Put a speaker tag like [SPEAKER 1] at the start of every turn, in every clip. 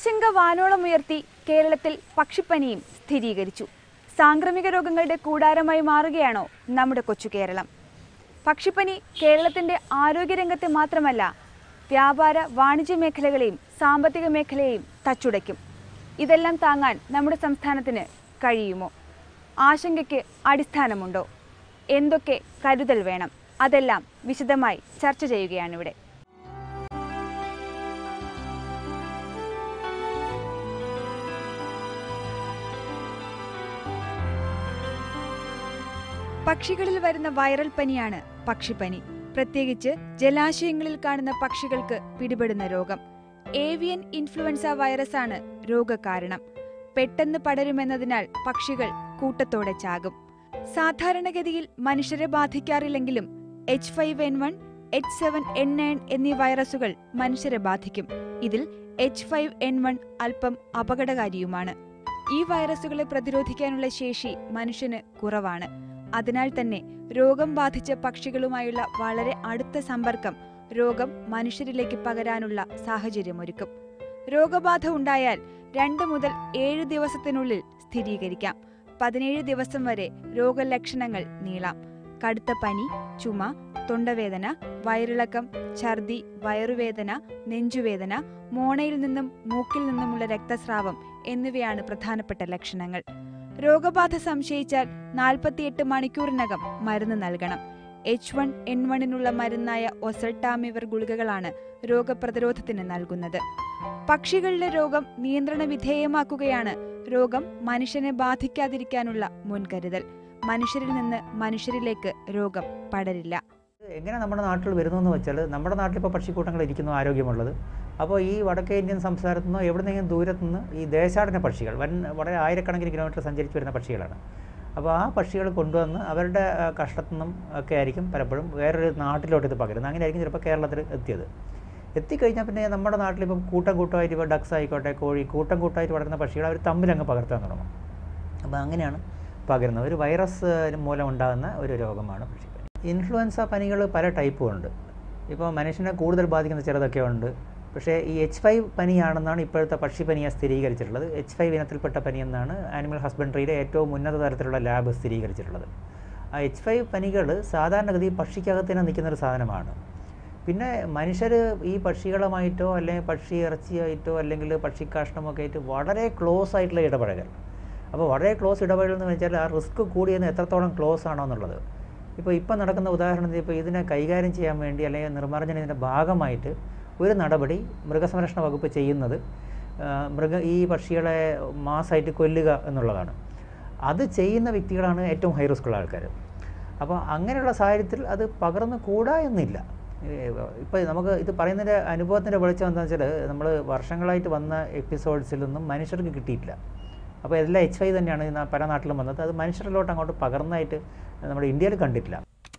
[SPEAKER 1] ആശങ്ക വാനോളമുയർത്തി കേരളത്തിൽ പക്ഷിപ്പനിയും സ്ഥിരീകരിച്ചു സാംക്രമിക രോഗങ്ങളുടെ കൂടാരമായി മാറുകയാണോ നമ്മുടെ കൊച്ചു കേരളം പക്ഷിപ്പനി കേരളത്തിന്റെ ആരോഗ്യരംഗത്തെ മാത്രമല്ല വ്യാപാര വാണിജ്യ മേഖലകളെയും സാമ്പത്തിക മേഖലയെയും തച്ചുടയ്ക്കും ഇതെല്ലാം താങ്ങാൻ നമ്മുടെ സംസ്ഥാനത്തിന് കഴിയുമോ ആശങ്കയ്ക്ക് അടിസ്ഥാനമുണ്ടോ എന്തൊക്കെ കരുതൽ വേണം അതെല്ലാം വിശദമായി ചർച്ച ചെയ്യുകയാണിവിടെ പക്ഷികളിൽ വരുന്ന വൈറൽ പനിയാണ് പക്ഷിപ്പനി പ്രത്യേകിച്ച് ജലാശയങ്ങളിൽ കാണുന്ന പക്ഷികൾക്ക് പിടിപെടുന്ന രോഗം ഏവിയൻ ഇൻഫ്ലുവൻസ വൈറസാണ് രോഗകാരണം പെട്ടെന്ന് പടരുമെന്നതിനാൽ പക്ഷികൾ കൂട്ടത്തോടെ ചാകും സാധാരണഗതിയിൽ മനുഷ്യരെ ബാധിക്കാറില്ലെങ്കിലും H five N one H seven N nine എന്നീ വൈറസുകൾ മനുഷ്യരെ ബാധിക്കും ഇതിൽ എച്ച് ഫൈവ് എൻ വൺ അല്പം അപകടകാരിയുമാണ് ഈ വൈറസുകളെ പ്രതിരോധിക്കാനുള്ള ശേഷി മനുഷ്യന് കുറവാണ് അതിനാൽ തന്നെ രോഗം ബാധിച്ച പക്ഷികളുമായുള്ള വളരെ അടുത്ത സമ്പർക്കം രോഗം മനുഷ്യരിലേക്ക് പകരാനുള്ള സാഹചര്യമൊരുക്കും രോഗബാധ ഉണ്ടായാൽ രണ്ട് മുതൽ ഏഴ് ദിവസത്തിനുള്ളിൽ സ്ഥിരീകരിക്കാം പതിനേഴ് ദിവസം വരെ രോഗലക്ഷണങ്ങൾ നീളാം കടുത്ത പനി ചുമ തൊണ്ടവേദന വയറിളക്കം ഛർദി വയറുവേദന നെഞ്ചുവേദന മോണയിൽ നിന്നും മൂക്കിൽ നിന്നുമുള്ള രക്തസ്രാവം എന്നിവയാണ് പ്രധാനപ്പെട്ട ലക്ഷണങ്ങൾ രോഗബാധ സംശയിച്ചാൽ നാൽപ്പത്തിയെട്ട് മണിക്കൂറിനകം മരുന്ന് നൽകണം എച്ച് വൺ എൻ വണ്ണിനുള്ള മരുന്നായ ഒസൾട്ടാമിവർ ഗുളികകളാണ് രോഗപ്രതിരോധത്തിന് നൽകുന്നത് പക്ഷികളിലെ രോഗം നിയന്ത്രണ വിധേയമാക്കുകയാണ് രോഗം മനുഷ്യനെ ബാധിക്കാതിരിക്കാനുള്ള മുൻകരുതൽ മനുഷ്യരിൽ നിന്ന് മനുഷ്യരിലേക്ക് രോഗം പടരില്ല
[SPEAKER 2] എങ്ങനെ നമ്മുടെ നാട്ടിൽ വരുന്നു എന്ന് വെച്ചാൽ നമ്മുടെ നാട്ടിൽ ഇപ്പോൾ പക്ഷിക്കൂട്ടങ്ങൾ ഇരിക്കുന്നു ആരോഗ്യമുള്ളത് അപ്പോൾ ഈ വടക്കേ ഇന്ത്യൻ സംസ്ഥാനത്തു നിന്നോ എവിടുന്നെങ്കിലും ദൂരത്തു നിന്ന് ഈ ദേശാടന പക്ഷികൾ വൻ വളരെ ആയിരക്കണക്കിന് കിലോമീറ്റർ സഞ്ചരിച്ച് വരുന്ന പക്ഷികളാണ് അപ്പോൾ ആ പക്ഷികൾ കൊണ്ടുവന്ന് അവരുടെ ആ, കഷ്ടത്തു നിന്നും ഒക്കെ ആയിരിക്കും പലപ്പോഴും വേറൊരു നാട്ടിലോട്ട് ഇത് പകരുന്നത് അങ്ങനെ ആയിരിക്കും ചിലപ്പോൾ കേരളത്തിൽ എത്തിയത് എത്തിക്കഴിഞ്ഞാൽ പിന്നെ നമ്മുടെ നാട്ടിലിപ്പം കൂട്ടം കൂട്ടമായിട്ട് ഇപ്പോൾ ഡക്സ് ആയിക്കോട്ടെ കോഴി കൂട്ടം കൂട്ടമായിട്ട് വളരുന്ന പക്ഷികൾ അവർ തമ്മിലങ്ങ് പകർത്താൻ തുടങ്ങും അപ്പോൾ അങ്ങനെയാണ് പകരുന്നത് ഒരു വൈറസ് മൂലം ഉണ്ടാകുന്ന ഒരു രോഗമാണ് പക്ഷിപ്പനി ഇൻഫ്ലുവൻസ പനികൾ പല ടൈപ്പും ഉണ്ട് ഇപ്പോൾ മനുഷ്യനെ കൂടുതൽ ബാധിക്കുന്ന ചിലതൊക്കെ ഉണ്ട് പക്ഷേ ഈ എച്ച് ഫൈവ് പനിയാണെന്നാണ് ഇപ്പോഴത്തെ പക്ഷിപ്പനിയെ സ്ഥിരീകരിച്ചിട്ടുള്ളത് എച്ച് ഫൈവ് ഇനത്തിൽപ്പെട്ട പനി എന്നാണ് ആനിമൽ ഹസ്ബൻഡറിയിലെ ഏറ്റവും ഉന്നത തരത്തിലുള്ള ലാബ് സ്ഥിരീകരിച്ചിട്ടുള്ളത് ആ എച്ച് ഫൈവ് പനികൾ സാധാരണഗതി പക്ഷിക്കകത്ത് തന്നെ നിൽക്കുന്ന ഒരു സാധനമാണ് പിന്നെ മനുഷ്യർ ഈ പക്ഷികളുമായിട്ടോ അല്ലെങ്കിൽ പക്ഷി ഇറച്ചിയായിട്ടോ അല്ലെങ്കിൽ പക്ഷിക്കാഷ്ടമൊക്കെ ആയിട്ട് വളരെ ക്ലോസ് ആയിട്ടുള്ള ഇടപഴകൽ അപ്പോൾ വളരെ ക്ലോസ് ഇടപെടൽ എന്ന് വെച്ചാൽ ആ റിസ്ക് കൂടിയെന്ന് എത്രത്തോളം ക്ലോസ് ആണോ എന്നുള്ളത് ഇപ്പോൾ ഇപ്പം നടക്കുന്ന ഉദാഹരണത്തിന് ഇപ്പോൾ ഇതിനെ കൈകാര്യം ചെയ്യാൻ വേണ്ടി അല്ലെങ്കിൽ നിർമ്മാർജ്ജനത്തിൻ്റെ ഭാഗമായിട്ട് ഒരു നടപടി മൃഗസംരക്ഷണ വകുപ്പ് ചെയ്യുന്നത് ആ, മൃഗ ഈ പക്ഷികളെ മാസമായിട്ട് കൊല്ലുക എന്നുള്ളതാണ് അത് ചെയ്യുന്ന വ്യക്തികളാണ് ഏറ്റവും ഹൈ റിസ്ക്കുള്ള ആൾക്കാർ അപ്പോൾ അങ്ങനെയുള്ള സാഹചര്യത്തിൽ അത് പകർന്നു കൂടാ എന്നില്ല ഇപ്പോൾ നമുക്ക് ഇത് പറയുന്നതിൻ്റെ അനുഭവത്തിൻ്റെ വെളിച്ചം എന്താണെന്ന് വെച്ചാൽ നമ്മൾ വർഷങ്ങളായിട്ട് വന്ന എപ്പിസോഡ്സിലൊന്നും മനുഷ്യർക്ക് കിട്ടിയിട്ടില്ല അപ്പോൾ എല്ലാം എച്ച് ഐ തന്നെയാണ് ഇന്ന് പല നാട്ടിലും വന്നത് അത് മനുഷ്യരിലോട്ട് അങ്ങോട്ട് പകർന്നതായിട്ട് നമ്മുടെ ഇന്ത്യയിൽ കണ്ടിട്ടില്ല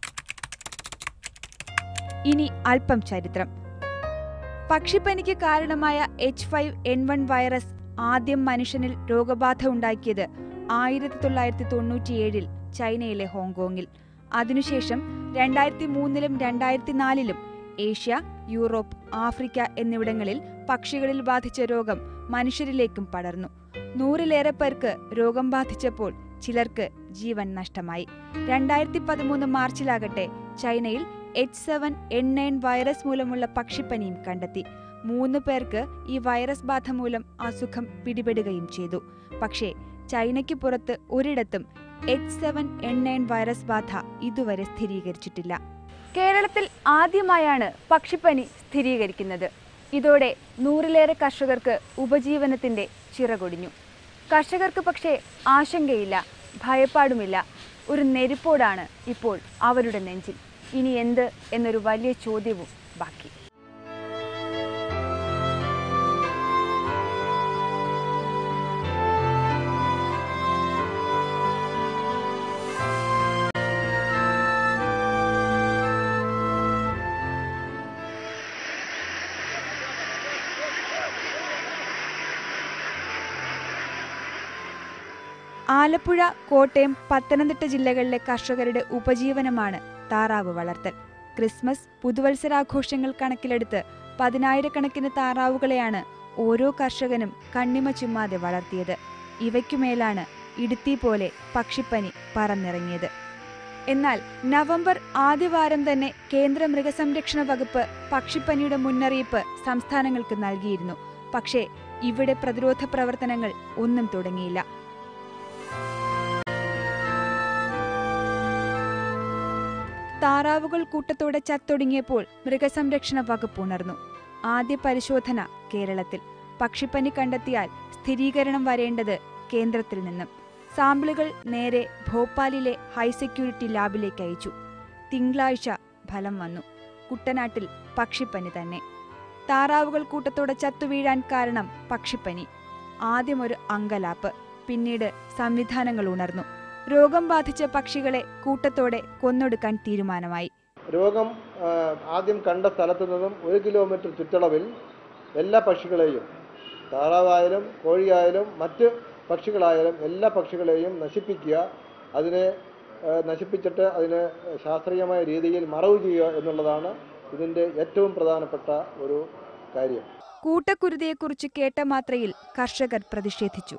[SPEAKER 1] ഇനി അല്പം ചരിത്രം പക്ഷിപ്പനിക്ക് കാരണമായ H five N one virus ആദ്യം മനുഷ്യനിൽ രോഗബാധ ഉണ്ടാക്കിയത് ആയിരത്തി തൊള്ളായിരത്തി തൊണ്ണൂറ്റിയേഴിൽ ചൈനയിലെ ഹോങ്കോങ്ങിൽ അതിനുശേഷം രണ്ടായിരത്തി മൂന്നിലും രണ്ടായിരത്തി നാലിലും ഏഷ്യ യൂറോപ്പ് ആഫ്രിക്ക എന്നിവിടങ്ങളിൽ പക്ഷികളിൽ ബാധിച്ച രോഗം മനുഷ്യരിലേക്കും പടർന്നു നൂറിലേറെ പേർക്ക് രോഗം ബാധിച്ചപ്പോൾ ചിലർക്ക് ജീവൻ നഷ്ടമായി രണ്ടായിരത്തി പതിമൂന്ന് മാർച്ചിലാകട്ടെ ചൈനയിൽ H seven N nine virus മൂലമുള്ള പക്ഷിപ്പനിയും കണ്ടെത്തി മൂന്ന് പേർക്ക് ഈ വൈറസ് ബാധ മൂലം അസുഖം പിടിപെടുകയും ചെയ്തു പക്ഷേ ചൈനയ്ക്ക് പുറത്ത് ഒരിടത്തും H seven N nine virus ബാധ ഇതുവരെ സ്ഥിരീകരിച്ചിട്ടില്ല കേരളത്തിൽ ആദ്യമായാണ് പക്ഷിപ്പനി സ്ഥിരീകരിക്കുന്നത് ഇതോടെ നൂറിലേറെ കർഷകർക്ക് ഉപജീവനത്തിന്റെ ചിറകൊടിഞ്ഞു കർഷകർക്ക് പക്ഷേ ആശങ്കയില്ല ഭയപ്പാടുമില്ല ഒരു നെരുപ്പോടാണ് ഇപ്പോൾ അവരുടെ നെഞ്ചിൽ ഇനി എന്ത് എന്നൊരു വലിയ ചോദ്യവും ബാക്കി ആലപ്പുഴ കോട്ടയം പത്തനംതിട്ട ജില്ലകളിലെ കർഷകരുടെ ഉപജീവനമാണ് താറാവ് വളർത്തൽ ക്രിസ്മസ് പുതുവത്സരാഘോഷങ്ങൾ കണക്കിലെടുത്ത് പതിനായിരക്കണക്കിന് താറാവുകളെയാണ് ഓരോ കർഷകനും കണ്ണിമ ചുമ്മാതെ വളർത്തിയത് ഇവയ്ക്കുമേലാണ് ഇടുത്തി പോലെ പക്ഷിപ്പനി പറന്നിറങ്ങിയത് എന്നാൽ നവംബർ ആദ്യവാരം തന്നെ കേന്ദ്ര മൃഗസംരക്ഷണ വകുപ്പ് പക്ഷിപ്പനിയുടെ മുന്നറിയിപ്പ് സംസ്ഥാനങ്ങൾക്ക് നൽകിയിരുന്നു പക്ഷേ ഇവിടെ പ്രതിരോധ പ്രവർത്തനങ്ങൾ ഒന്നും തുടങ്ങിയില്ല താറാവുകൾ കൂട്ടത്തോടെ ചത്തൊടുങ്ങിയപ്പോൾ മൃഗസംരക്ഷണ വകുപ്പ് ഉണർന്നു ആദ്യ പരിശോധന കേരളത്തിൽ പക്ഷിപ്പനി കണ്ടെത്തിയാൽ സ്ഥിരീകരണം വരേണ്ടത് കേന്ദ്രത്തിൽ നിന്നും സാമ്പിളുകൾ നേരെ ഭോപ്പാലിലെ ഹൈ സെക്യൂരിറ്റി ലാബിലേക്ക് അയച്ചു തിങ്കളാഴ്ച ഫലം വന്നു കുട്ടനാട്ടിൽ പക്ഷിപ്പനി തന്നെ താറാവുകൾ കൂട്ടത്തോടെ ചത്തുവീഴാൻ കാരണം പക്ഷിപ്പനി ആദ്യം ഒരു അങ്കലാപ്പ് പിന്നീട് സംവിധാനങ്ങൾ ഉണർന്നു രോഗം ബാധിച്ച പക്ഷികളെ കൂട്ടത്തോടെ കൊന്നൊടുക്കാൻ തീരുമാനമായി
[SPEAKER 3] രോഗം ആ, ആദ്യം കണ്ട സ്ഥലത്ത് നിന്നും ഒരു കിലോമീറ്റർ ചുറ്റളവിൽ എല്ലാ പക്ഷികളെയും താറാവായാലും കോഴിയായാലും മറ്റ് പക്ഷികളായാലും എല്ലാ പക്ഷികളെയും നശിപ്പിക്കുക അതിനെ ആ, നശിപ്പിച്ചിട്ട് അതിനെ ശാസ്ത്രീയമായ രീതിയിൽ മറവ് ചെയ്യുക എന്നുള്ളതാണ് ഇതിൻ്റെ ഏറ്റവും പ്രധാനപ്പെട്ട ഒരു കാര്യം
[SPEAKER 1] കൂട്ടക്കുരുതിയെക്കുറിച്ച് കേട്ട മാത്രയിൽ കർഷകർ പ്രതിഷേധിച്ചു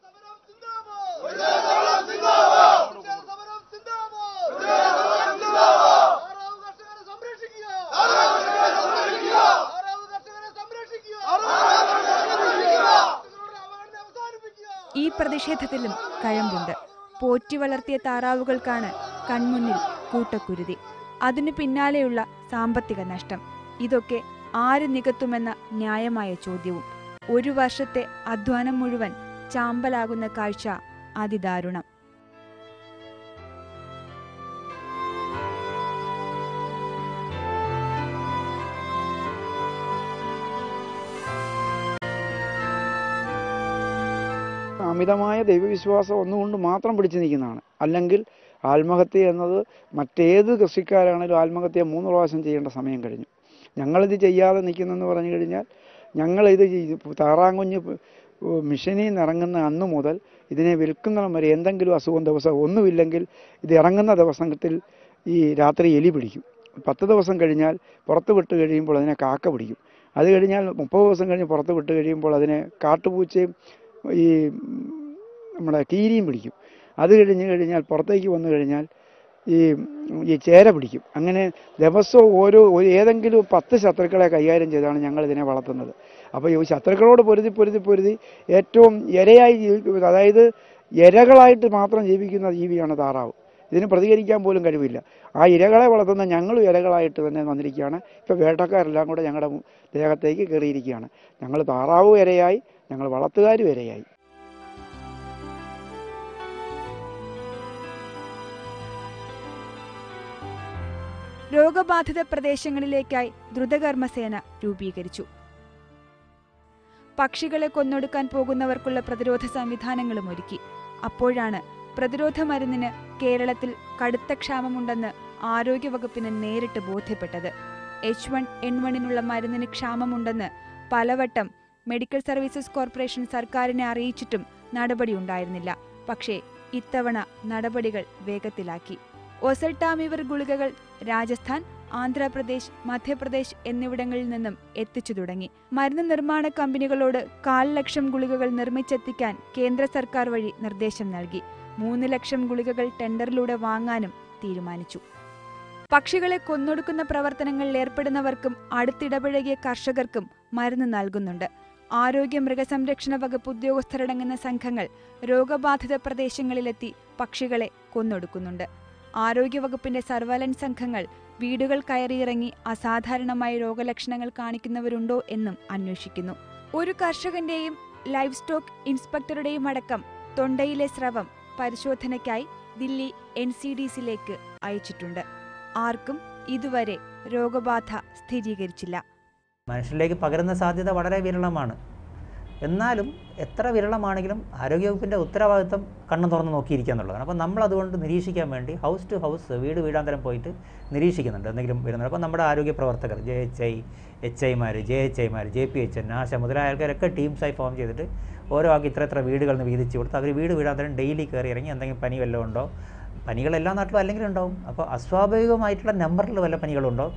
[SPEAKER 1] ഈ പ്രതിഷേധത്തിലും കഴമ്പുണ്ട് പോറ്റി വളർത്തിയ താറാവുകൾക്കാണ് കൺമുന്നിൽ കൂട്ടക്കുരുതി അതിനു പിന്നാലെയുള്ള സാമ്പത്തിക നഷ്ടം ഇതൊക്കെ ആര് നികത്തുമെന്ന ന്യായമായ ചോദ്യവും ഒരു വർഷത്തെ അധ്വാനം മുഴുവൻ ചാമ്പലാകുന്ന കാഴ്ച അതിദാരുണം
[SPEAKER 4] അമിതമായ ദൈവവിശ്വാസം ഒന്നുകൊണ്ട് മാത്രം പിടിച്ചു നിൽക്കുന്നതാണ് അല്ലെങ്കിൽ ആത്മഹത്യ എന്നത് മറ്റേത് കൃഷിക്കാരാണെങ്കിലും ആത്മഹത്യ മൂന്ന് പ്രാവശ്യം ചെയ്യേണ്ട സമയം കഴിഞ്ഞു ഞങ്ങളിത് ചെയ്യാതെ നിൽക്കുന്നെന്ന് പറഞ്ഞു കഴിഞ്ഞാൽ ഞങ്ങളിത് ചെയ്ത് താറാങ്കുഞ്ഞ് മിഷനിൽ നിന്ന് ഇറങ്ങുന്ന അന്ന് മുതൽ ഇതിനെ വിൽക്കുന്നിടം വരെ എന്തെങ്കിലും അസുഖം ദിവസം ഒന്നുമില്ലെങ്കിൽ ഇത് ഇറങ്ങുന്ന ദിവസത്തിൽ ഈ രാത്രി എലി പിടിക്കും പത്ത് ദിവസം കഴിഞ്ഞാൽ പുറത്ത് വിട്ട് കഴിയുമ്പോൾ അതിനെ കാക്ക പിടിക്കും അത് കഴിഞ്ഞാൽ മുപ്പത് ദിവസം കഴിഞ്ഞ് പുറത്ത് വിട്ട് കഴിയുമ്പോൾ അതിനെ കാട്ടുപൂച്ചയും ഈ ഉം, നമ്മുടെ കീരിയും പിടിക്കും അത് കഴിഞ്ഞ് കഴിഞ്ഞാൽ പുറത്തേക്ക് വന്നു കഴിഞ്ഞാൽ ഈ ഉം, ഈ ചേര പിടിക്കും അങ്ങനെ ദിവസവും ഓരോ ഒരു ഏതെങ്കിലും പത്ത് ശത്രുക്കളെ കൈകാര്യം ചെയ്താണ് ഞങ്ങൾ ഇതിനെ വളർത്തുന്നത് അപ്പോൾ ഈ ശത്രുക്കളോട് പൊരുതി പൊരുതി പൊരുതി ഏറ്റവും ഇരയായി ജീവിക്കുന്നത് അതായത് ഇരകളായിട്ട് മാത്രം ജീവിക്കുന്ന ജീവിയാണ് താറാവ് ഇതിന് പ്രതികരിക്കാൻ പോലും കഴിവില്ല ആ ഇരകളെ വളർത്തുന്ന ഞങ്ങളും ഇരകളായിട്ട് തന്നെ വന്നിരിക്കുകയാണ് ഇപ്പോൾ വേട്ടക്കാരെല്ലാം കൂടെ ഞങ്ങളുടെ മു- ദേഹത്തേക്ക് കയറിയിരിക്കുകയാണ് ഞങ്ങൾ താറാവും ഇരയായി ഞങ്ങൾ വളർത്തുകാരും ഇരയായി
[SPEAKER 1] രോഗബാധിത പ്രദേശങ്ങളിലേക്കായി ദ്രുതകർമ്മസേന രൂപീകരിച്ചു പക്ഷികളെ കൊന്നൊടുക്കാൻ പോകുന്നവർക്കുള്ള പ്രതിരോധ സംവിധാനങ്ങളും ഒരുക്കി അപ്പോഴാണ് പ്രതിരോധ മരുന്നിന് കേരളത്തിൽ കടുത്ത ക്ഷാമമുണ്ടെന്ന് ആരോഗ്യവകുപ്പിന് നേരിട്ട് ബോധ്യപ്പെട്ടത് എച്ച് വൺ എൻ വണ്ണിനുള്ള മരുന്നിന് ക്ഷാമമുണ്ടെന്ന് പലവട്ടം മെഡിക്കൽ സർവീസസ് കോർപ്പറേഷൻ സർക്കാരിനെ അറിയിച്ചിട്ടും നടപടിയുണ്ടായിരുന്നില്ല പക്ഷേ ഇത്തവണ നടപടികൾ വേഗത്തിലാക്കി ഒസൽട്ടാമിവർ ഗുളികകൾ രാജസ്ഥാൻ ആന്ധ്രാപ്രദേശ് മധ്യപ്രദേശ് എന്നിവിടങ്ങളിൽ നിന്നും എത്തിച്ചു തുടങ്ങി മരുന്ന് നിർമ്മാണ കമ്പനികളോട് കാൽ ലക്ഷം ഗുളികകൾ നിർമ്മിച്ചെത്തിക്കാൻ കേന്ദ്ര സർക്കാർ വഴി നിർദ്ദേശം നൽകി മൂന്ന് ലക്ഷം ഗുളികകൾ ടെൻഡറിലൂടെ വാങ്ങാനും തീരുമാനിച്ചു പക്ഷികളെ കൊന്നൊടുക്കുന്ന പ്രവർത്തനങ്ങളിൽ ഏർപ്പെടുന്നവർക്കും അടുത്തിടപഴകിയ കർഷകർക്കും മരുന്ന് നൽകുന്നുണ്ട് ആരോഗ്യ മൃഗസംരക്ഷണ വകുപ്പ് ഉദ്യോഗസ്ഥരടങ്ങുന്ന സംഘങ്ങൾ രോഗബാധിത പ്രദേശങ്ങളിലെത്തി പക്ഷികളെ കൊന്നൊടുക്കുന്നുണ്ട് ആരോഗ്യവകുപ്പിന്റെ സർവലൻസ് സംഘങ്ങൾ വീടുകൾ കയറിയിറങ്ങി അസാധാരണമായ രോഗലക്ഷണങ്ങൾ കാണിക്കുന്നവരുണ്ടോ എന്നും അന്വേഷിക്കുന്നു ഒരു കർഷകന്റെയും ലൈഫ് സ്റ്റോക്ക് ഇൻസ്പെക്ടറുടെയും അടക്കം തൊണ്ടയിലെ സ്രവം പരിശോധനയ്ക്കായി ദില്ലി എൻ സി ഡി സിയിലേക്ക് അയച്ചിട്ടുണ്ട് ആർക്കും ഇതുവരെ രോഗബാധ സ്ഥിരീകരിച്ചില്ല
[SPEAKER 2] മനുഷ്യരിലേക്ക് പകരുന്ന സാധ്യത വളരെ വിരളമാണ് എന്നാലും എത്ര വിരളമാണെങ്കിലും ആരോഗ്യവകുപ്പിൻ്റെ ഉത്തരവാദിത്തം കണ്ണു തുറന്ന് നോക്കിയിരിക്കുക എന്നുള്ളതാണ് അപ്പോൾ നമ്മൾ അതുകൊണ്ട് നിരീക്ഷിക്കാൻ വേണ്ടി ഹൗസ് ടു ഹൗസ് വീട് വീടാന്തരം പോയിട്ട് നിരീക്ഷിക്കുന്നുണ്ട് എന്തെങ്കിലും വരുന്നുണ്ട് അപ്പോൾ നമ്മുടെ ആരോഗ്യ പ്രവർത്തകർ ജെ എച്ച് ഐ എച്ച് ഐമാർ ജെ എച്ച് ഐമാർ J P H N ASHA മുതലായ ആൾക്കാരൊക്കെ ടീംസായി ഫോം ചെയ്തിട്ട് ഓരോ ആൾക്ക് ഇത്ര ഇത്ര വീടുകൾ നിന്ന് വീതിച്ച് കൊടുത്ത് അവർ വീട് വീടാന്തരം ഡെയിലി കയറി ഇറങ്ങി എന്തെങ്കിലും പനി വല്ലതും ഉണ്ടോ പനികൾ എല്ലാ നാട്ടിലും അല്ലെങ്കിൽ ഉണ്ടാവും അപ്പോൾ അസ്വാഭാവികമായിട്ടുള്ള നമ്പറിൽ വല്ല പനികളുണ്ടോ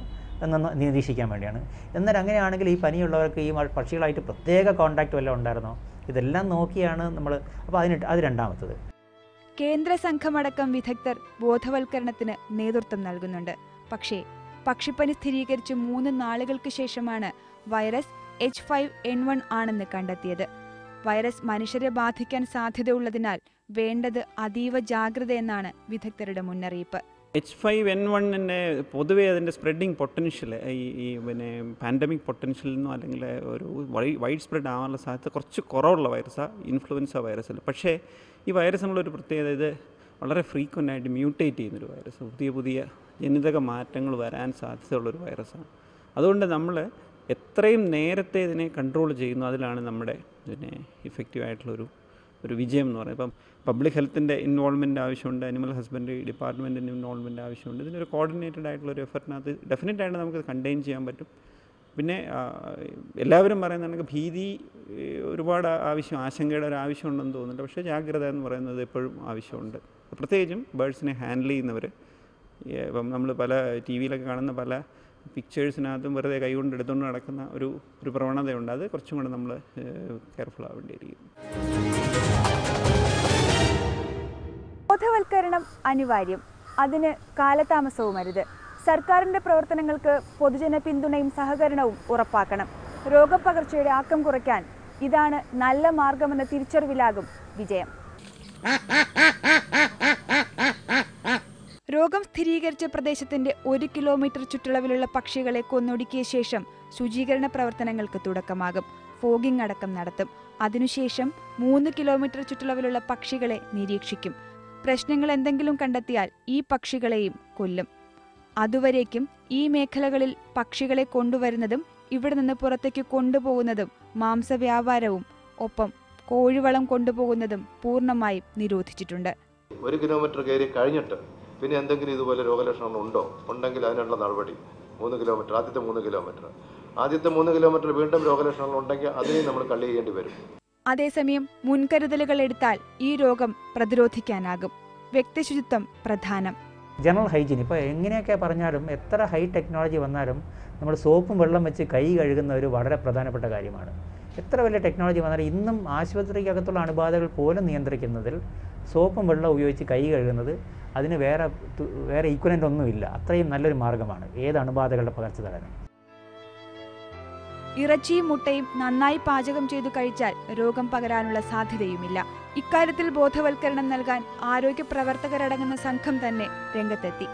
[SPEAKER 2] എന്നൊന്ന് നിരീക്ഷിക്കാൻ വേണ്ടിയാണ് എന്നാൽ അങ്ങനെയാണെങ്കിൽ ഈ പനിയുള്ളവർക്ക് ഈ മ- പക്ഷികളായിട്ട് പ്രത്യേക കോണ്ടാക്റ്റ് വല്ലതും ഉണ്ടായിരുന്നോ ഇതെല്ലാം നോക്കിയാണ് നമ്മൾ അപ്പോൾ അതിന് അത് രണ്ടാമത്തത്
[SPEAKER 1] കേന്ദ്ര സംഘമടക്കം വിദഗ്ധർ ബോധവൽക്കരണത്തിന് നേതൃത്വം നൽകുന്നുണ്ട് പക്ഷേ പക്ഷിപ്പനി സ്ഥിരീകരിച്ച് മൂന്ന് നാളുകൾക്ക് ശേഷമാണ് virus H five N one ആണെന്ന് കണ്ടെത്തിയത് വൈറസ് മനുഷ്യരെ ബാധിക്കാൻ സാധ്യതയുള്ളതിനാൽ വേണ്ടത് അതീവ ജാഗ്രതയെന്നാണ് വിദഗ്ധരുടെ മുന്നറിയിപ്പ്
[SPEAKER 5] എച്ച് ഫൈവ് എൻ വണ്ണിൻ്റെ പൊതുവേ അതിൻ്റെ സ്പ്രെഡിങ് പൊട്ടൻഷ്യൽ ഈ ഈ പിന്നെ പാൻഡമിക് പൊട്ടൻഷ്യലിൽ നിന്നോ അല്ലെങ്കിൽ ഒരു വൈഡ് സ്പ്രെഡ് ആവാനുള്ള സാധ്യത കുറച്ച് കുറവുള്ള വൈറസാണ് ഇൻഫ്ലുവൻസ വൈറസിൽ പക്ഷേ ഈ വൈറസിനുള്ളൊരു പ്രത്യേകത ഇത് വളരെ ഫ്രീക്വൻ്റ് ആയിട്ട് മ്യൂട്ടേറ്റ് ചെയ്യുന്നൊരു വൈറസ് പുതിയ പുതിയ ജനിതക മാറ്റങ്ങൾ വരാൻ സാധ്യതയുള്ളൊരു വൈറസാണ് അതുകൊണ്ട് നമ്മൾ എത്രയും നേരത്തെ ഇതിനെ കൺട്രോൾ ചെയ്യുന്നു അതിലാണ് നമ്മുടെ പിന്നെ ഇഫക്റ്റീവായിട്ടുള്ളൊരു ഒരു വിജയം എന്ന് പറയുന്നത് ഇപ്പം പബ്ലിക് ഹെൽത്തിൻ്റെ ഇൻവോൾവ്മെൻ്റ് ആവശ്യമുണ്ട് അനിമൽ ഹസ്ബൻഡറി ഡിപ്പാർട്ട്മെൻറ്റിൻ്റെ ഇൻവോൾവ്മെൻ്റ് ആവശ്യമുണ്ട് ഇതിനൊരു കോർഡിനേറ്റഡ് ആയിട്ടുള്ള ഒരു എഫർട്ടിനകത്ത് ഡെഫിനറ്റ് ആയിട്ട് നമുക്ക് കണ്ടെയ്ൻ ചെയ്യാൻ പറ്റും പിന്നെ ആ, എല്ലാവരും പറയുന്നുണ്ടെങ്കിൽ ഭീതി ഏ, ഒരുപാട് ആവശ്യം ആശങ്കയുടെ ഒരു ആവശ്യമുണ്ടെന്ന് തോന്നുന്നുണ്ട് പക്ഷേ ജാഗ്രത എന്ന് പറയുന്നത് എപ്പോഴും ആവശ്യമുണ്ട് പ്രത്യേകിച്ചും ബേഡ്സിനെ ഹാൻഡിൽ ചെയ്യുന്നവർ ഇപ്പം നമ്മൾ പല ടി വിയിലൊക്കെ കാണുന്ന പല പിക്ചേഴ്സിനകത്തും വെറുതെ കൈകൊണ്ട് എടുത്തുകൊണ്ട് നടക്കുന്ന ഒരു ഒരു പ്രവണതയുണ്ട് അത് കുറച്ചും കൂടെ നമ്മൾ കെയർഫുൾ ആവേണ്ടിയിരിക്കും
[SPEAKER 1] ബോധവൽക്കരണം അനിവാര്യം അതിന് കാലതാമസവും അരുത് സർക്കാരിന്റെ പ്രവർത്തനങ്ങൾക്ക് പൊതുജന പിന്തുണയും സഹകരണവും ഉറപ്പാക്കണം രോഗപ്പകർച്ചയുടെ ആക്കം കുറയ്ക്കാൻ ഇതാണ് നല്ല മാർഗമെന്ന തിരിച്ചറിവിലാകും വിജയം രോഗം സ്ഥിരീകരിച്ച പ്രദേശത്തിന്റെ ഒരു കിലോമീറ്റർ ചുറ്റളവിലുള്ള പക്ഷികളെ കൊന്നൊടുക്കിയ ശേഷം ശുചീകരണ പ്രവർത്തനങ്ങൾക്ക് തുടക്കമാകും ഫോഗിംഗ് അടക്കം നടത്തും അതിനുശേഷം മൂന്ന് കിലോമീറ്റർ ചുറ്റളവിലുള്ള പക്ഷികളെ നിരീക്ഷിക്കും പ്രശ്നങ്ങൾ എന്തെങ്കിലും കണ്ടെത്തിയാൽ ഈ പക്ഷികളെയും കൊല്ലും അതുവരേക്കും ഈ മേഖലകളിൽ പക്ഷികളെ കൊണ്ടുവരുന്നതും ഇവിടെ നിന്ന് പുറത്തേക്ക് കൊണ്ടുപോകുന്നതും മാംസവ്യാപാരവും ഒപ്പം കോഴിവളം കൊണ്ടുപോകുന്നതും പൂർണ്ണമായും നിരോധിച്ചിട്ടുണ്ട്
[SPEAKER 3] ഒരു കിലോമീറ്റർ കയറി കഴിഞ്ഞിട്ട് പിന്നെ എന്തെങ്കിലും ഇതുപോലെ രോഗലക്ഷണങ്ങൾ ഉണ്ടോ ഉണ്ടെങ്കിൽ അതിനുള്ള നടപടി മൂന്ന് കിലോമീറ്റർ ആദ്യത്തെ മൂന്ന് കിലോമീറ്റർ ആദ്യത്തെ മൂന്ന് കിലോമീറ്റർ വീണ്ടും രോഗലക്ഷണങ്ങൾ ഉണ്ടെങ്കിൽ അതിനെയും നമ്മൾ കള്ളി ചെയ്യേണ്ടി വരും
[SPEAKER 1] അതേസമയം മുൻകരുതലുകൾ എടുത്താൽ ഈ രോഗം പ്രതിരോധിക്കാനാകും വ്യക്തിശുചിത്വം പ്രധാനം
[SPEAKER 2] ജനറൽ ഹൈജീൻ ഇപ്പോൾ എങ്ങനെയൊക്കെ പറഞ്ഞാലും എത്ര ഹൈ ടെക്നോളജി വന്നാലും നമ്മൾ സോപ്പും വെള്ളം വെച്ച് കൈ കഴുകുന്ന ഒരു വളരെ പ്രധാനപ്പെട്ട കാര്യമാണ് എത്ര വലിയ ടെക്നോളജി വന്നാലും ഇന്നും ആശുപത്രിക്കകത്തുള്ള അണുബാധകൾ പോലും നിയന്ത്രിക്കുന്നതിൽ സോപ്പും വെള്ളം ഉപയോഗിച്ച് കൈ കഴുകുന്നത് അതിന് വേറെ തു- വേറെ ഈക്വലൻ്റ് ഒന്നുമില്ല അത്രയും നല്ലൊരു മാർഗ്ഗമാണ് ഏത് അണുബാധകളുടെ പകർച്ച തടയാൻ
[SPEAKER 1] ഇറച്ചിയും മുട്ടയും നന്നായി പാചകം ചെയ്തു കഴിച്ചാൽ രോഗം പകരാനുള്ള സാധ്യതയുമില്ല ഇക്കാര്യത്തിൽ ബോധവൽക്കരണം നൽകാൻ ആരോഗ്യ പ്രവർത്തകരടങ്ങുന്ന സംഘം തന്നെ രംഗത്തെത്തി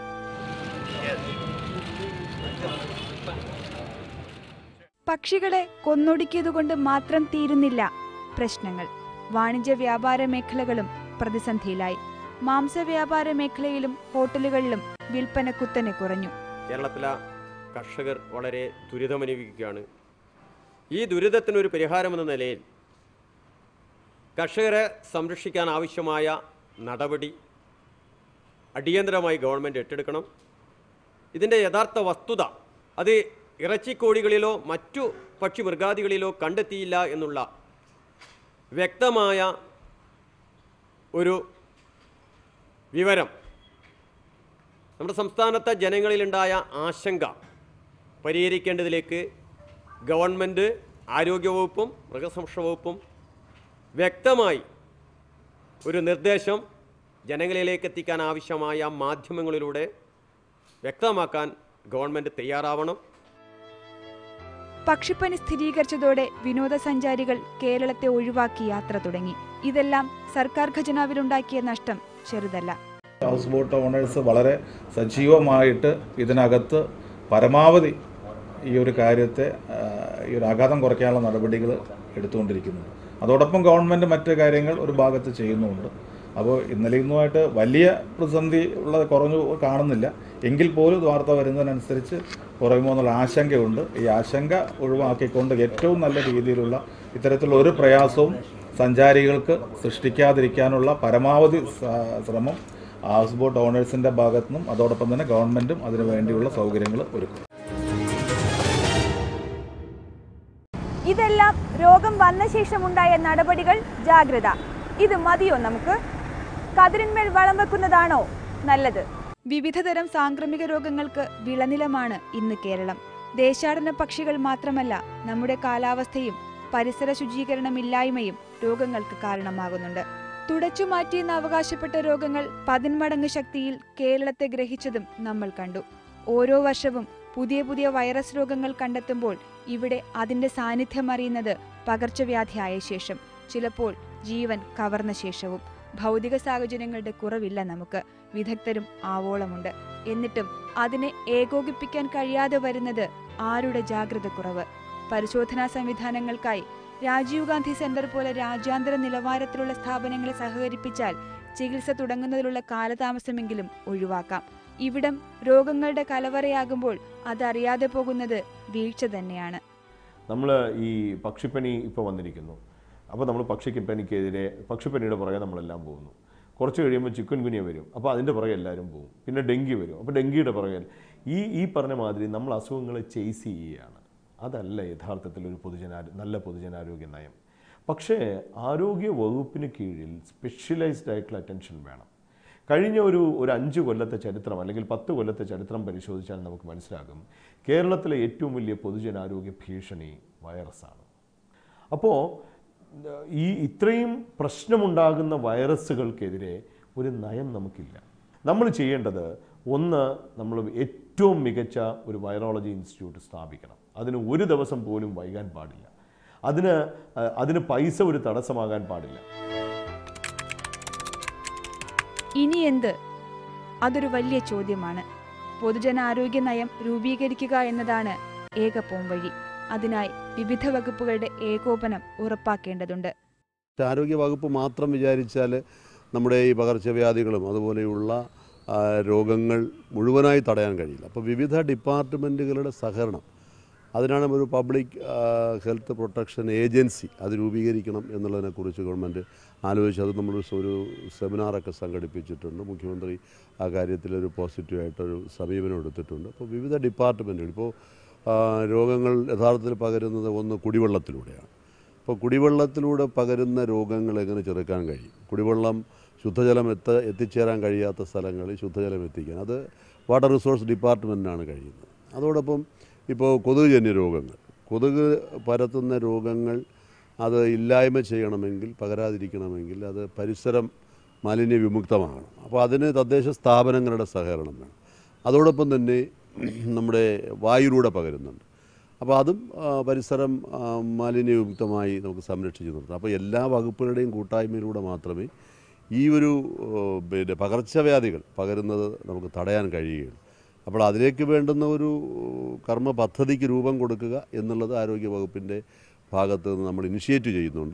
[SPEAKER 1] പക്ഷികളെ കൊന്നൊടുക്കിയതുകൊണ്ട് മാത്രം തീരുന്നില്ല പ്രശ്നങ്ങൾ വാണിജ്യ വ്യാപാര മേഖലകളും പ്രതിസന്ധിയിലായി മാംസവ്യാപാര മേഖലയിലും ഹോട്ടലുകളിലും വിൽപ്പന കുത്തനെ കുറഞ്ഞു
[SPEAKER 6] കേരളത്തിലെ കർഷകർ വളരെ ദുരിതമനുഭവിക്കുകയാണ് ഈ ദുരിതത്തിനൊരു പരിഹാരമെന്ന നിലയിൽ കർഷകരെ സംരക്ഷിക്കാൻ ആവശ്യമായ നടപടി അടിയന്തരമായി ഗവൺമെൻറ് ഏറ്റെടുക്കണം ഇതിൻ്റെ യഥാർത്ഥ വസ്തുത അത് ഇറച്ചിക്കോഴികളിലോ മറ്റു പക്ഷി മൃഗാദികളിലോ കണ്ടെത്തിയില്ല എന്നുള്ള വ്യക്തമായ ഒരു വിവരം നമ്മുടെ സംസ്ഥാനത്തെ ജനങ്ങളിലുണ്ടായ ആശങ്ക പരിഹരിക്കേണ്ടതിലേക്ക് ഗവൺമെൻറ് ആരോഗ്യവകുപ്പും മൃഗസംരക്ഷണ വകുപ്പും വ്യക്തമായി ഒരു നിർദ്ദേശം ജനങ്ങളിലേക്ക് എത്തിക്കാൻ ആവശ്യമായ മാധ്യമങ്ങളിലൂടെ വ്യക്തമാക്കാൻ ഗവൺമെൻറ് തയ്യാറാവണം
[SPEAKER 1] പക്ഷിപ്പനി സ്ഥിരീകരിച്ചതോടെ വിനോദസഞ്ചാരികൾ കേരളത്തെ ഒഴിവാക്കി യാത്ര തുടങ്ങി ഇതെല്ലാം സർക്കാർ ഖജനാവിലുണ്ടാക്കിയ നഷ്ടം ചെറുതല്ല
[SPEAKER 7] ഹൗസ് ബോട്ട് ഓണേഴ്സ് വളരെ സജീവമായിട്ട് ഇതിനകത്ത് പരമാവധി ഈ ഒരു കാര്യത്തെ ആ, ഈ ഒരു ആഘാതം കുറയ്ക്കാനുള്ള നടപടികൾ എടുത്തുകൊണ്ടിരിക്കുന്നു അതോടൊപ്പം ഗവൺമെൻറ് മറ്റ് കാര്യങ്ങൾ ഒരു ഭാഗത്ത് ചെയ്യുന്നുമുണ്ട് അപ്പോൾ ഇന്നലെ ഇന്നുമായിട്ട് വലിയ പ്രതിസന്ധി ഉള്ളത് കുറഞ്ഞു കാണുന്നില്ല എങ്കിൽ പോലും വാർത്ത വരുന്നതിനനുസരിച്ച് കുറയുമോ എന്നുള്ള ആശങ്കയുണ്ട് ഈ ആശങ്ക ഒഴിവാക്കിക്കൊണ്ട് ഏറ്റവും നല്ല രീതിയിലുള്ള ഇത്തരത്തിലുള്ള ഒരു പ്രയാസവും സഞ്ചാരികൾക്ക് സൃഷ്ടിക്കാതിരിക്കാനുള്ള പരമാവധി സ- ശ്രമം ഹൗസ് ബോട്ട് ഓണേഴ്സിൻ്റെ ഭാഗത്തു നിന്നും അതോടൊപ്പം തന്നെ ഗവൺമെൻറ്റും അതിനു വേണ്ടിയുള്ള സൗകര്യങ്ങൾ ഒരുക്കും
[SPEAKER 1] ഇതെല്ലാം രോഗം വന്ന ശേഷമുണ്ടായ നടപടികൾ ജാഗ്രത ഇത് മതിയോ നമുക്ക് കതിരിന്മേൽ വളം വെക്കുന്നതാണോ നല്ലത് വിവിധതരം സാംക്രമിക രോഗങ്ങൾക്ക് വിളനിലമാണ് ഇന്ന് കേരളം ദേശാടന പക്ഷികൾ മാത്രമല്ല നമ്മുടെ കാലാവസ്ഥയും പരിസര ശുചീകരണമില്ലായ്മയും രോഗങ്ങൾക്ക് കാരണമാകുന്നുണ്ട് തുടച്ചുമാറ്റിയെന്ന് അവകാശപ്പെട്ട രോഗങ്ങൾ പതിന്മടങ്ങ് ശക്തിയിൽ കേരളത്തെ ഗ്രഹിച്ചതും നമ്മൾ കണ്ടു ഓരോ വർഷവും പുതിയ പുതിയ വൈറസ് രോഗങ്ങൾ കണ്ടെത്തുമ്പോൾ ഇവിടെ അതിന്റെ സാന്നിധ്യം അറിയുന്നത് പകർച്ചവ്യാധിയായ ശേഷം ചിലപ്പോൾ ജീവൻ കവർന്ന ശേഷവും ഭൗതിക സാഹചര്യങ്ങളുടെ കുറവില്ല നമുക്ക് വിദഗ്ധരും ആവോളമുണ്ട് എന്നിട്ടും അതിനെ ഏകോപിപ്പിക്കാൻ കഴിയാതെ വരുന്നത് ആരുടെ ജാഗ്രത കുറവ് പരിശോധനാ സംവിധാനങ്ങൾക്കായി രാജീവ് ഗാന്ധി സെന്റർ പോലെ രാജ്യാന്തര നിലവാരത്തിലുള്ള സ്ഥാപനങ്ങളെ സഹകരിപ്പിച്ചാൽ ചികിത്സ തുടങ്ങുന്നതിലുള്ള കാലതാമസമെങ്കിലും ഒഴിവാക്കാം ഇവിടം രോഗങ്ങളുടെ കലവറയാകുമ്പോൾ അതറിയാതെ പോകുന്നത് വീഴ്ച തന്നെയാണ്
[SPEAKER 8] നമ്മൾ ഈ പക്ഷിപ്പനി ഇപ്പോൾ വന്നിരിക്കുന്നു അപ്പോൾ നമ്മൾ പക്ഷിപ്പനിക്കെതിരെ പക്ഷിപ്പനിയുടെ പുറകെ നമ്മളെല്ലാം പോകുന്നു കുറച്ച് കഴിയുമ്പോൾ ചിക്കൻ കുനിയ വരും അപ്പോൾ അതിൻ്റെ പുറകെ എല്ലാവരും പോകും പിന്നെ ഡെങ്കി വരും അപ്പോൾ ഡെങ്കിയുടെ പുറകെ ഈ ഈ പറഞ്ഞ മാതിരി നമ്മൾ അസുഖങ്ങളെ ചേസ് ചെയ്യുകയാണ് അതല്ല യഥാർത്ഥത്തിൽ ഒരു പൊതുജനാ നല്ല പൊതുജനാരോഗ്യ നയം പക്ഷേ ആരോഗ്യ വകുപ്പിന് കീഴിൽ സ്പെഷ്യലൈസ്ഡ് ആയിട്ടുള്ള അറ്റൻഷൻ വേണം കഴിഞ്ഞ ഒരു ഒരു അഞ്ച് കൊല്ലത്തെ ചരിത്രം അല്ലെങ്കിൽ പത്ത് കൊല്ലത്തെ ചരിത്രം പരിശോധിച്ചാൽ നമുക്ക് മനസ്സിലാകും കേരളത്തിലെ ഏറ്റവും വലിയ പൊതുജനാരോഗ്യ ഭീഷണി വൈറസാണ് അപ്പോൾ ഈ ഇത്രയും പ്രശ്നമുണ്ടാകുന്ന വൈറസുകൾക്കെതിരെ ഒരു നയം നമുക്കില്ല നമ്മൾ ചെയ്യേണ്ടത് ഒന്ന് നമ്മൾ ഏറ്റവും മികച്ച ഒരു വൈറോളജി ഇൻസ്റ്റിറ്റ്യൂട്ട് സ്ഥാപിക്കണം അതിന് ഒരു ദിവസം പോലും വൈകാൻ പാടില്ല അതിന് അഹ്, അതിന് പൈസ ഒരു തടസ്സമാകാൻ പാടില്ല
[SPEAKER 1] ഇനി എന്ത് അതൊരു വലിയ ചോദ്യമാണ് പൊതുജനാരോഗ്യ നയം രൂപീകരിക്കുക എന്നതാണ് ഏക പോംവഴി അതിനായി വിവിധ വകുപ്പുകളുടെ ഏകോപനം ഉറപ്പാക്കേണ്ടതുണ്ട്
[SPEAKER 9] ആരോഗ്യ വകുപ്പ് മാത്രം വിചാരിച്ചാൽ നമ്മുടെ ഈ പകർച്ചവ്യാധികളും അതുപോലെയുള്ള ആ, രോഗങ്ങൾ മുഴുവനായി തടയാൻ കഴിയില്ല അപ്പോൾ വിവിധ ഡിപ്പാർട്ട്മെൻറ്റുകളുടെ സഹകരണം അതിനാണ് ഒരു പബ്ലിക് ഹെൽത്ത് പ്രൊട്ടക്ഷൻ ഏജൻസി അത് രൂപീകരിക്കണം എന്നുള്ളതിനെക്കുറിച്ച് ഗവൺമെൻറ് ആലോചിച്ച് അത് നമ്മൾ ഒരു സെമിനാറൊക്കെ സംഘടിപ്പിച്ചിട്ടുണ്ട് മുഖ്യമന്ത്രി ആ കാര്യത്തിൽ ഒരു പോസിറ്റീവായിട്ടൊരു സമീപനം എടുത്തിട്ടുണ്ട് അപ്പോൾ വിവിധ ഡിപ്പാർട്ട്മെൻറ്റുകൾ ഇപ്പോൾ ആ, രോഗങ്ങൾ യഥാർത്ഥത്തിൽ പകരുന്നത് ഒന്ന് കുടിവെള്ളത്തിലൂടെയാണ് അപ്പോൾ കുടിവെള്ളത്തിലൂടെ പകരുന്ന രോഗങ്ങൾ എങ്ങനെ ചെറുക്കാൻ കഴിയും കുടിവെള്ളം ശുദ്ധജലം എത്ത എത്തിച്ചേരാൻ കഴിയാത്ത സ്ഥലങ്ങളിൽ ശുദ്ധജലം എത്തിക്കാൻ അത് വാട്ടർ റിസോഴ്സ് ഡിപ്പാർട്ട്മെൻറ്റിനാണ് കഴിയുന്നത് അതോടൊപ്പം ഇപ്പോൾ കൊതുകുജന്യ രോഗങ്ങൾ കൊതുക് പരത്തുന്ന രോഗങ്ങൾ അത് ഇല്ലായ്മ ചെയ്യണമെങ്കിൽ പകരാതിരിക്കണമെങ്കിൽ അത് പരിസരം മാലിന്യ വിമുക്തമാകണം അപ്പോൾ അതിന് തദ്ദേശ സ്ഥാപനങ്ങളുടെ സഹകരണം വേണം അതോടൊപ്പം തന്നെ നമ്മുടെ വായുവിലൂടെ പകരുന്നുണ്ട് അപ്പോൾ അതും ആ, പരിസരം ആ, മാലിന്യവിമുക്തമായി നമുക്ക് സംരക്ഷിച്ച് നിർത്താം അപ്പോൾ എല്ലാ വകുപ്പുകളുടെയും കൂട്ടായ്മയിലൂടെ മാത്രമേ ഈ ഒരു ഓ, പിന്നെ പകർച്ചവ്യാധികൾ പകരുന്നത് നമുക്ക് തടയാൻ കഴിയുകയുള്ളൂ അപ്പോൾ അതിലേക്ക് വേണ്ടുന്ന ഒരു കർമ്മ പദ്ധതിക്ക് രൂപം കൊടുക്കുക എന്നുള്ളത് ആരോഗ്യ വകുപ്പിൻ്റെ ഭാഗത്ത് നിന്ന് നമ്മൾ ഇനിഷ്യേറ്റ് ചെയ്യുന്നുണ്ട്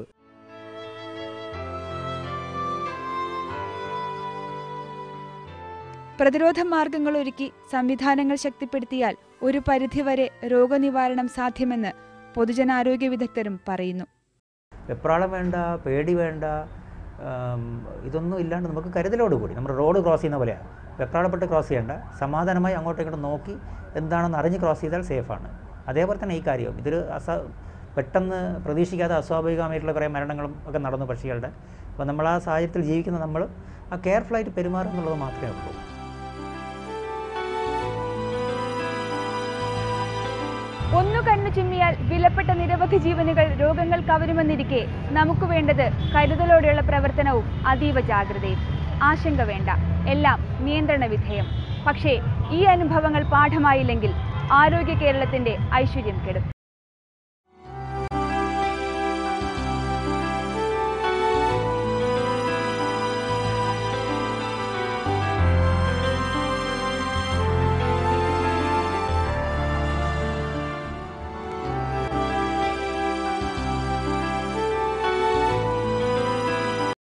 [SPEAKER 1] പ്രതിരോധ മാർഗങ്ങൾ ഒരുക്കി സംവിധാനങ്ങൾ ശക്തിപ്പെടുത്തിയാൽ ഒരു പരിധിവരെ രോഗനിവാരണം സാധ്യമെന്ന് പൊതുജനാരോഗ്യ വിദഗ്ധരും പറയുന്നു
[SPEAKER 2] വെപ്രാളം വേണ്ട പേടി വേണ്ട ആം, ഇതൊന്നും ഇല്ലാണ്ട് നമുക്ക് കരുതലോട് കൂടി നമ്മൾ റോഡ് ക്രോസ് ചെയ്യുന്ന പോലെയാണ് വെപ്രാളപ്പെട്ട് ക്രോസ് ചെയ്യേണ്ട സമാധാനമായി അങ്ങോട്ടും ഇങ്ങോട്ടും നോക്കി എന്താണെന്ന് അറിഞ്ഞ് ക്രോസ് ചെയ്താൽ സേഫാണ് അതേപോലെ തന്നെ ഈ കാര്യവും ഇതൊരു അസ പെട്ടെന്ന് പ്രതീക്ഷിക്കാതെ അസ്വാഭാവികമായിട്ടുള്ള കുറേ മരണങ്ങളും ഒക്കെ നടന്നു പക്ഷികളുടെ അപ്പോൾ നമ്മൾ ആ സാഹചര്യത്തിൽ ജീവിക്കുന്ന നമ്മൾ ആ കെയർഫുള്ളായിട്ട് പെരുമാറുക എന്നുള്ളത് മാത്രമേ ഉള്ളൂ
[SPEAKER 1] ഒന്നു കണ്ണു ചിമ്മിയാൽ വിലപ്പെട്ട നിരവധി ജീവനുകൾ രോഗങ്ങൾ കവരുമെന്നിരിക്കെ നമുക്ക് വേണ്ടത് കരുതലോടെയുള്ള പ്രവർത്തനവും അതീവ ജാഗ്രതയും ആശങ്ക വേണ്ട എല്ലാം നിയന്ത്രണ വിധേയം പക്ഷേ ഈ അനുഭവങ്ങൾ പാഠമായില്ലെങ്കിൽ ആരോഗ്യ കേരളത്തിന്റെ ഐശ്വര്യം കെടും